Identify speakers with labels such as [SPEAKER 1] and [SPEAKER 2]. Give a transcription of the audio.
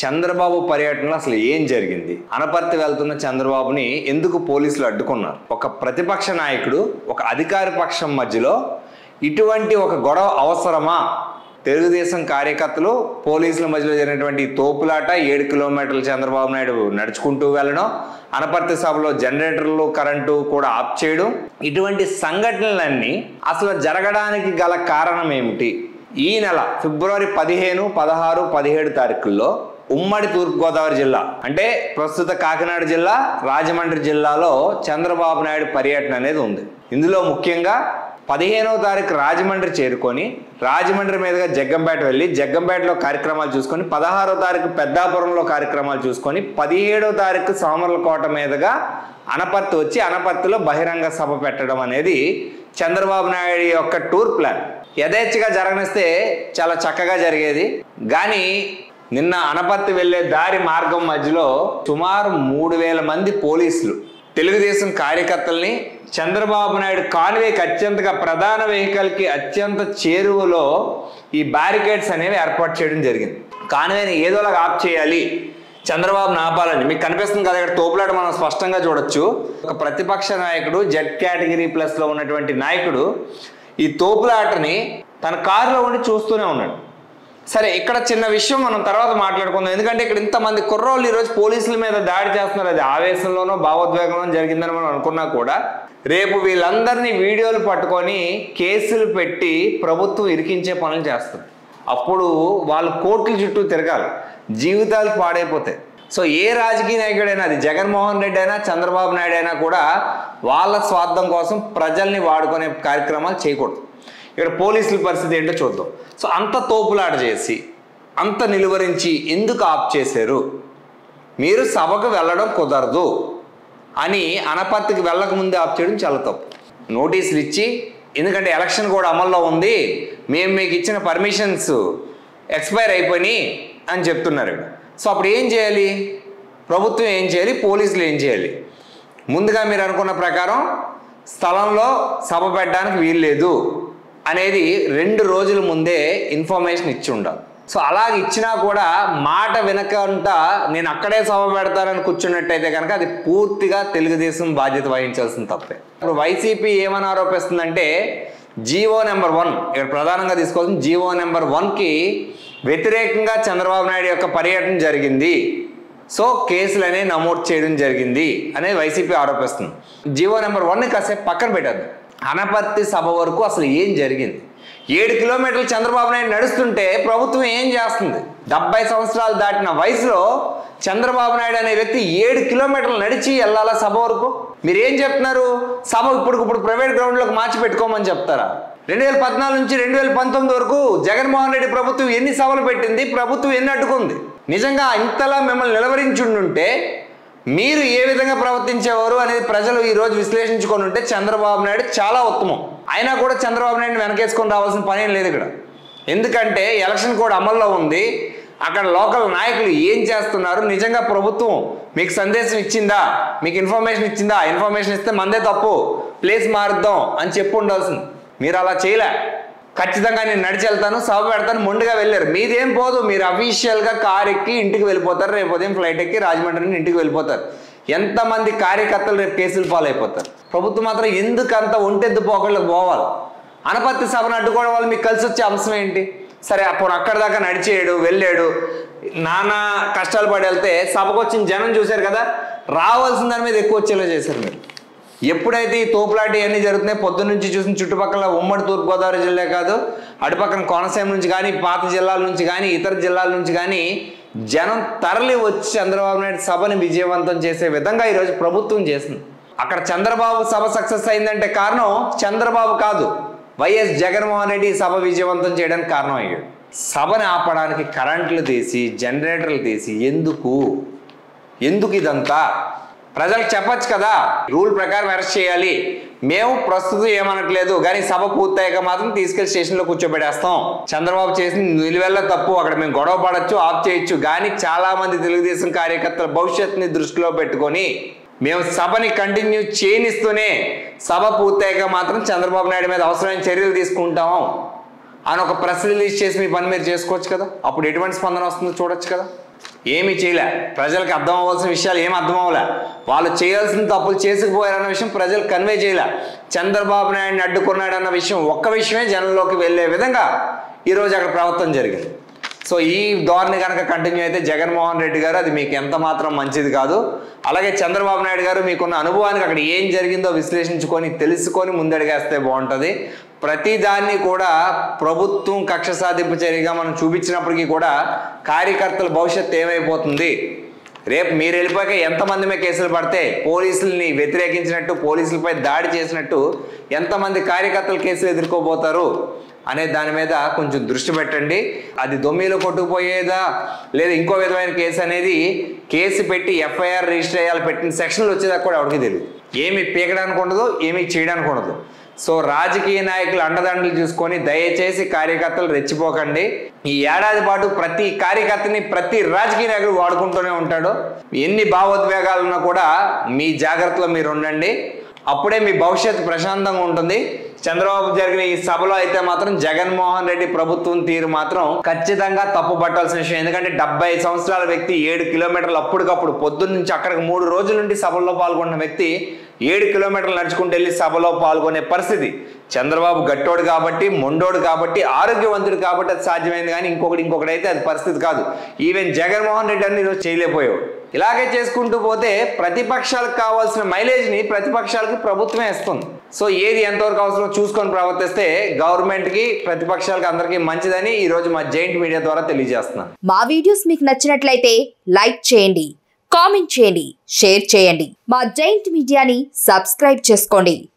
[SPEAKER 1] చంద్రబాబు పర్యటనలో అసలు ఏం జరిగింది అనపర్తి వెళ్తున్న చంద్రబాబుని ఎందుకు పోలీసులు అడ్డుకున్నారు ఒక ప్రతిపక్ష నాయకుడు ఒక అధికార పక్షం మధ్యలో ఇటువంటి ఒక గొడవ అవసరమా తెలుగుదేశం కార్యకర్తలు పోలీసుల మధ్యలో జరిగినటువంటి ఈ తోపులాట ఏడు కిలోమీటర్లు చంద్రబాబు నాయుడు నడుచుకుంటూ వెళ్ళడం అనపర్తి సభలో జనరేటర్లు కరెంటు కూడా ఆఫ్ చేయడం ఇటువంటి సంఘటనలన్నీ అసలు జరగడానికి గల కారణం ఏమిటి ఈ నెల ఫిబ్రవరి పదిహేను పదహారు పదిహేడు తారీఖుల్లో ఉమ్మడి తూర్పుగోదావరి జిల్లా అంటే ప్రస్తుత కాకినాడ జిల్లా రాజమండ్రి జిల్లాలో చంద్రబాబు నాయుడు పర్యటన అనేది ఉంది ఇందులో ముఖ్యంగా పదిహేనవ తారీఖు రాజమండ్రి చేరుకొని రాజమండ్రి మీదుగా జగ్గంపేట వెళ్ళి జగ్గంపేటలో కార్యక్రమాలు చూసుకొని పదహారో తారీఖు పెద్దాపురంలో కార్యక్రమాలు చూసుకొని పదిహేడో తారీఖు సామర్లకోట మీదుగా అనపర్తి వచ్చి అనపర్తిలో బహిరంగ సభ పెట్టడం అనేది చంద్రబాబు నాయుడు యొక్క టూర్ ప్లాన్ యథేచ్ఛగా జరగనిస్తే చాలా చక్కగా జరిగేది కానీ నిన్న అనపర్తి వెళ్ళే దారి మార్గం మధ్యలో సుమారు మూడు వేల మంది పోలీసులు తెలుగుదేశం కార్యకర్తల్ని చంద్రబాబు నాయుడు కాన్వేకి అత్యంతగా ప్రధాన వెహికల్కి అత్యంత చేరువలో ఈ బ్యారికేడ్స్ అనేవి ఏర్పాటు చేయడం జరిగింది కాన్వేని ఏదోలాగా ఆఫ్ చేయాలి చంద్రబాబు ఆపాలని మీకు కనిపిస్తుంది కదా ఇక్కడ తోపులాట మనం స్పష్టంగా చూడొచ్చు ఒక ప్రతిపక్ష నాయకుడు జెడ్ కేటగిరీ ప్లస్లో ఉన్నటువంటి నాయకుడు ఈ తోపులాటని తన కారులో ఉండి చూస్తూనే ఉన్నాడు సరే ఇక్కడ చిన్న విషయం మనం తర్వాత మాట్లాడుకుందాం ఎందుకంటే ఇక్కడ ఇంతమంది కుర్రోళ్ళు ఈరోజు పోలీసుల మీద దాడి చేస్తున్నారు అది ఆవేశంలోనో భావోద్వేగంలో జరిగిందని మనం అనుకున్నా కూడా రేపు వీళ్ళందరినీ వీడియోలు పట్టుకొని కేసులు పెట్టి ప్రభుత్వం ఇరికించే పనులు చేస్తుంది అప్పుడు వాళ్ళు కోర్టుల చుట్టూ తిరగాలి జీవితాలు పాడైపోతాయి సో ఏ రాజకీయ నాయకుడైనా అది జగన్మోహన్ రెడ్డి అయినా చంద్రబాబు నాయుడు అయినా కూడా వాళ్ళ స్వార్థం కోసం ప్రజల్ని వాడుకునే కార్యక్రమాలు చేయకూడదు ఇక్కడ పోలీసుల పరిస్థితి ఏంటో చూద్దాం సో అంత తోపులాట చేసి అంత నిలువరించి ఎందుకు ఆప్ చేశారు మీరు సభకు వెళ్ళడం కుదరదు అని అనపర్తికి వెళ్ళక ముందే ఆప్ చేయడం చాలా తప్పు నోటీసులు ఇచ్చి ఎందుకంటే ఎలక్షన్ కూడా అమల్లో ఉంది మేము మీకు ఇచ్చిన పర్మిషన్స్ ఎక్స్పైర్ అయిపోయినాయి అని చెప్తున్నారు ఇక్కడ సో అప్పుడు ఏం చేయాలి ప్రభుత్వం ఏం చేయాలి పోలీసులు ఏం చేయాలి ముందుగా మీరు అనుకున్న ప్రకారం స్థలంలో సభ పెట్టడానికి వీల్లేదు అనేది రెండు రోజుల ముందే ఇన్ఫర్మేషన్ ఇచ్చి ఉండాలి సో అలాగ ఇచ్చినా కూడా మాట వినకుండా నేను అక్కడే సభ పెడతానని కూర్చున్నట్టయితే కనుక అది పూర్తిగా తెలుగుదేశం బాధ్యత వహించాల్సిన తప్పే ఇప్పుడు వైసీపీ ఏమని ఆరోపిస్తుందంటే జీవో నెంబర్ వన్ ఇక్కడ ప్రధానంగా తీసుకోవాల్సిన జీవో నెంబర్ వన్కి వ్యతిరేకంగా చంద్రబాబు నాయుడు యొక్క పర్యటన జరిగింది సో కేసులు అనేవి నమోదు చేయడం జరిగింది అనేది వైసీపీ ఆరోపిస్తుంది జీవో నెంబర్ వన్ని కాసేపు పక్కన పెట్టద్దు అనపర్తి సభ వరకు అసలు ఏం జరిగింది ఏడు కిలోమీటర్లు చంద్రబాబు నాయుడు నడుస్తుంటే ప్రభుత్వం ఏం చేస్తుంది డెబ్బై సంవత్సరాలు దాటిన వయసులో చంద్రబాబు నాయుడు అనే వ్యక్తి ఏడు కిలోమీటర్లు నడిచి వెళ్ళాలా సభ వరకు మీరు ఏం చెప్తున్నారు సభ ఇప్పుడు ఇప్పుడు ప్రైవేట్ గ్రౌండ్లోకి మార్చి పెట్టుకోమని చెప్తారా రెండు వేల పద్నాలుగు నుంచి రెండు వేల పంతొమ్మిది వరకు జగన్మోహన్ రెడ్డి ప్రభుత్వం ఎన్ని సభలు పెట్టింది ప్రభుత్వం ఎన్ని అడ్డుకుంది నిజంగా ఇంతలా మిమ్మల్ని నిలవరించుండుంటే మీరు ఏ విధంగా ప్రవర్తించేవారు అనేది ప్రజలు ఈ రోజు విశ్లేషించుకొని ఉంటే చంద్రబాబు నాయుడు చాలా ఉత్తమం అయినా కూడా చంద్రబాబు నాయుడు వెనకేసుకొని రావాల్సిన పని ఏం లేదు ఇక్కడ ఎందుకంటే ఎలక్షన్ కూడా అమల్లో ఉంది అక్కడ లోకల్ నాయకులు ఏం చేస్తున్నారు నిజంగా ప్రభుత్వం మీకు సందేశం ఇచ్చిందా మీకు ఇన్ఫర్మేషన్ ఇచ్చిందా ఇన్ఫర్మేషన్ ఇస్తే మందే తప్పు ప్లేస్ మారుద్దాం అని చెప్పి ఉండాల్సింది మీరు అలా చేయలే ఖచ్చితంగా నేను నడిచి వెళ్తాను సభ పెడతాను మొండిగా వెళ్ళారు మీదేం పోదు మీరు అఫీషియల్గా కార్ ఎక్కి ఇంటికి వెళ్ళిపోతారు రేపు ఉదయం ఫ్లైట్ ఎక్కి రాజమండ్రి నుండి ఇంటికి వెళ్ళిపోతారు ఎంతమంది కార్యకర్తలు రేపు కేసులు పాలైపోతారు ప్రభుత్వం మాత్రం ఎందుకు అంత ఒంటెద్దు పోకళ్ళకి పోవాలి అనపత్తి సభను అడ్డుకోవడం వల్ల మీకు కలిసి వచ్చే అంశం ఏంటి సరే అప్పుడు అక్కడ దాకా నడిచేయడు వెళ్ళాడు నానా కష్టాలు పడి వెళ్తే సభకు వచ్చిన జనం చూశారు కదా రావాల్సిన దాని మీద ఎక్కువ వచ్చేలా చేశారు మీరు ఎప్పుడైతే ఈ తోపులాటి అన్నీ జరుగుతున్నాయి పొద్దున్న నుంచి చూసిన చుట్టుపక్కల ఉమ్మడి తూర్పుగోదావరి జిల్లా కాదు అటుపక్కన కోనసీమ నుంచి కానీ పాత జిల్లాల నుంచి కానీ ఇతర జిల్లాల నుంచి కానీ జనం తరలి వచ్చి చంద్రబాబు నాయుడు సభని విజయవంతం చేసే విధంగా ఈరోజు ప్రభుత్వం చేసింది అక్కడ చంద్రబాబు సభ సక్సెస్ అయిందంటే కారణం చంద్రబాబు కాదు వైఎస్ జగన్మోహన్ రెడ్డి ఈ సభ విజయవంతం చేయడానికి కారణం అయ్యాడు సభని ఆపడానికి కరెంట్లు తీసి జనరేటర్లు తీసి ఎందుకు ఎందుకు ఇదంతా ప్రజలకు చెప్పొచ్చు కదా రూల్ ప్రకారం అరెస్ట్ చేయాలి మేము ప్రస్తుతం ఏమనట్లేదు కానీ సభ పూర్తయ్యాక మాత్రం తీసుకెళ్లి స్టేషన్లో కూర్చోబెట్టేస్తాం చంద్రబాబు చేసిన నిలువెల్ల తప్పు అక్కడ మేము గొడవ పడచ్చు ఆఫ్ చేయొచ్చు కానీ చాలా మంది తెలుగుదేశం కార్యకర్తల భవిష్యత్తుని దృష్టిలో పెట్టుకొని మేము సభని కంటిన్యూ చేయనిస్తూనే సభ పూర్తయ్యాక మాత్రం చంద్రబాబు నాయుడు మీద అవసరమైన చర్యలు తీసుకుంటాం అని ఒక ప్రెస్ రిలీజ్ చేసి మీ పని మీరు చేసుకోవచ్చు కదా అప్పుడు ఎటువంటి స్పందన వస్తుందో చూడొచ్చు కదా ఏమీ చేయలే ప్రజలకు అర్థం అవ్వాల్సిన విషయాలు ఏం అర్థం అవ్వలే వాళ్ళు చేయాల్సిన తప్పులు చేసుకుపోయారన్న విషయం ప్రజలు కన్వే చేయలే చంద్రబాబు నాయుడిని అడ్డుకున్నాడన్న విషయం ఒక్క విషయమే జనంలోకి వెళ్ళే విధంగా ఈరోజు అక్కడ ప్రవర్తన జరిగింది సో ఈ ధోరణి కనుక కంటిన్యూ అయితే జగన్మోహన్ రెడ్డి గారు అది మీకు ఎంత మాత్రం మంచిది కాదు అలాగే చంద్రబాబు నాయుడు గారు మీకున్న అనుభవానికి అక్కడ ఏం జరిగిందో విశ్లేషించుకొని తెలుసుకొని ముందడిగేస్తే బాగుంటుంది ప్రతి దాన్ని కూడా ప్రభుత్వం కక్ష సాధింపు చర్యగా మనం చూపించినప్పటికీ కూడా కార్యకర్తల భవిష్యత్తు ఏమైపోతుంది రేపు మీరు వెళ్ళిపోయాక ఎంతమంది మీద కేసులు పడితే పోలీసుల్ని వ్యతిరేకించినట్టు పోలీసులపై దాడి చేసినట్టు ఎంతమంది కార్యకర్తలు కేసులు ఎదుర్కోబోతారు అనే దాని మీద కొంచెం దృష్టి పెట్టండి అది దొమ్మిలో కొట్టుకుపోయేదా లేదా ఇంకో విధమైన కేసు అనేది కేసు పెట్టి ఎఫ్ఐఆర్ రిజిస్టర్ అయ్యాలి పెట్టిన సెక్షన్లు వచ్చేదాకా కూడా ఎవరికి తెలియదు ఏమి పీకడానికి ఉండదు ఏమి చేయడానికి ఉండదు సో రాజకీయ నాయకులు అండదండలు చూసుకొని దయచేసి కార్యకర్తలు రెచ్చిపోకండి ఈ ఏడాది పాటు ప్రతి కార్యకర్తని ప్రతి రాజకీయ నాయకుడు వాడుకుంటూనే ఉంటాడు ఎన్ని భావోద్వేగాలున్నా కూడా మీ జాగ్రత్తలో మీరు ఉండండి అప్పుడే మీ భవిష్యత్తు ప్రశాంతంగా ఉంటుంది చంద్రబాబు జరిగిన ఈ సభలో అయితే మాత్రం జగన్మోహన్ రెడ్డి ప్రభుత్వం తీరు మాత్రం ఖచ్చితంగా తప్పు పట్టాల్సిన విషయం ఎందుకంటే డెబ్బై సంవత్సరాల వ్యక్తి ఏడు కిలోమీటర్లు అప్పటికప్పుడు పొద్దున్న నుంచి అక్కడికి మూడు రోజుల నుండి సభల్లో పాల్గొన్న వ్యక్తి ఏడు కిలోమీటర్లు నడుచుకుంటూ వెళ్ళి సభలో పాల్గొనే పరిస్థితి చంద్రబాబు గట్టోడు కాబట్టి మొండోడు కాబట్టి ఆరోగ్యవంతుడు కాబట్టి అది సాధ్యమైంది కానీ ఇంకొకటి ఇంకొకటి అయితే అది పరిస్థితి కాదు ఈవెన్ జగన్మోహన్ రెడ్డి అని ఈరోజు చేయలేకపోయాడు ఇలాగే చేసుకుంటూ పోతే ప్రతిపక్షాలకు కావాల్సిన మైలేజ్ని ప్రతిపక్షాలకి ప్రభుత్వమే ఇస్తుంది సో ఏది ఎంతవరకు అవసరం చూసుకొని ప్రవర్తిస్తే గవర్నమెంట్కి ప్రతిపక్షాలకి అందరికీ మంచిదని ఈరోజు మా జైంట్ మీడియా ద్వారా తెలియజేస్తున్నాను
[SPEAKER 2] మా వీడియోస్ మీకు నచ్చినట్లయితే లైక్ చేయండి కామెంట్ చేయండి షేర్ చేయండి మా జైంట్ మీడియాని సబ్స్క్రైబ్ చేసుకోండి